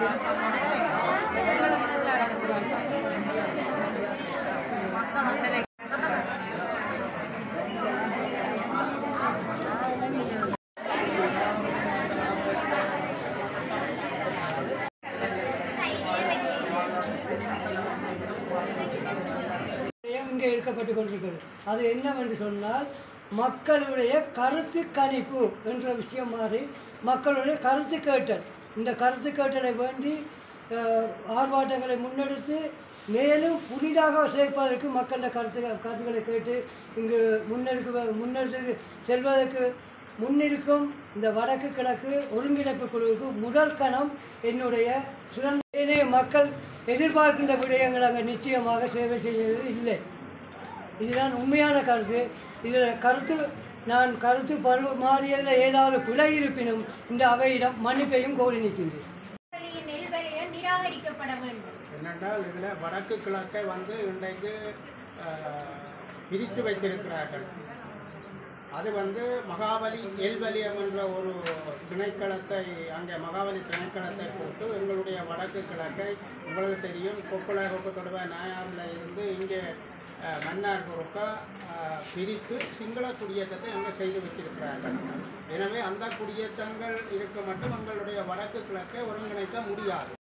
இங்கே எடுக்கப்பட்டு கொண்டிருக்கிறது அது என்னவென்று சொன்னால் மக்களுடைய கருத்து கணிப்பு என்ற விஷயம் மாறி மக்களுடைய கருத்து கேட்டல் இந்த கருத்து கேட்டலை வேண்டி அஹ், ஆர்ப்பாட்டங்களை முன்னெடுத்து மேலும் புதிதாக சேர்ப்பதற்கு மக்களின் கருத்து கருத்துக்களை கேட்டு இங்கு முன்னெடுக்க முன்னெடுத்து செல்வதற்கு முன்னிருக்கும் இந்த வடக்கு கிழக்கு ஒருங்கிணைப்பு குழுவுக்கு முதல் கணம் என்னுடைய சிறந்த ஏனைய மக்கள் எதிர்பார்க்கின்ற விடயங்கள் அங்கே நிச்சயமாக சேவை செய்வது இல்லை இதுதான் உண்மையான கருத்து இதில் கருத்து நான் கருத்து பருவ மாறியதில் ஏதாவது பிழை இருப்பினும் இந்த அவையிடம் மன்னிப்பையும் கோரி நிற்கின்றேன் நெல்வெளியின் நெல்வெளியை நிராகரிக்கப்பட வேண்டும் என்னென்றால் இதில் வடக்கு கிழக்கை வந்து இன்றைக்கு அஹ், பிரித்து வைத்திருக்கிறார்கள் அது வந்து மகாபலி எல்வலியம் என்ற ஒரு திணைக்களத்தை அங்கே மகாபலி திணைக்களத்தை போட்டு எங்களுடைய வடக்கு கிழக்கை உங்களுக்கு தெரியும் கொப்பள கொப்பத்தொடவ நாயாரில் இருந்து இங்கே அஹ், மன்னார் பொறுக்கா அஹ், பிரித்து சிங்கள குடியேற்றத்தை அங்கே செய்து வைத்திருக்கிறார்கள் எனவே அந்த குடியேற்றங்கள் இருக்க மட்டும் எங்களுடைய வடக்கு கிழக்கை ஒருங்கிணைக்க முடியாது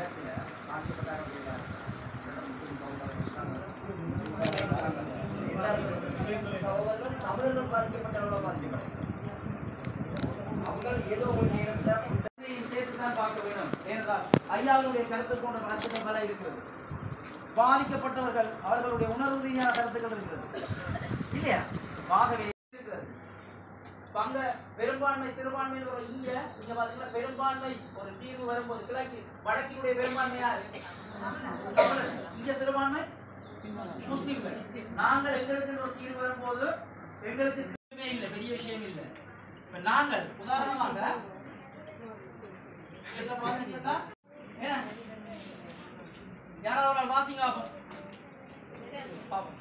சகோதரர்கள் தமிழர்கள் பாதிக்கப்பட்டவர்களாக பாதிக்கப்பட்டது அவங்க ஏதோ ஒரு நேரத்தில் சேர்த்து தான் பார்க்க வேண்டும் ஏனென்றால் ஐயாவுடைய கருத்து போன்ற கருத்துக்கள் பல இருக்கிறது பாதிக்கப்பட்டவர்கள் அவர்களுடைய உணர்வு ரீதியான கருத்துக்கள் இருக்கிறது இல்லையா ஆகவே இருக்கிறது இப்ப அங்க பெரும்பான்மை சிறுபான்மையில் ஒரு இங்க இங்க பாத்தீங்கன்னா பெரும்பான்மை ஒரு தீர்வு வரும்போது கிழக்கு வடக்கினுடைய பெரும்பான்மை யாரு தமிழர். இங்க சிறுபான்மை முஸ்லிம்கள் நாங்கள் எங்களுக்கு ஒரு தீர்வு வரும்போது எங்களுக்கு எதுவுமே இல்லை பெரிய விஷயம் இல்லை இப்ப நாங்கள் உதாரணமாக இதுல பாத்தீங்கன்னா ஏன்? யாராவது ஒரு ஆள் வாசிங்க ஆகும் பாப்போம்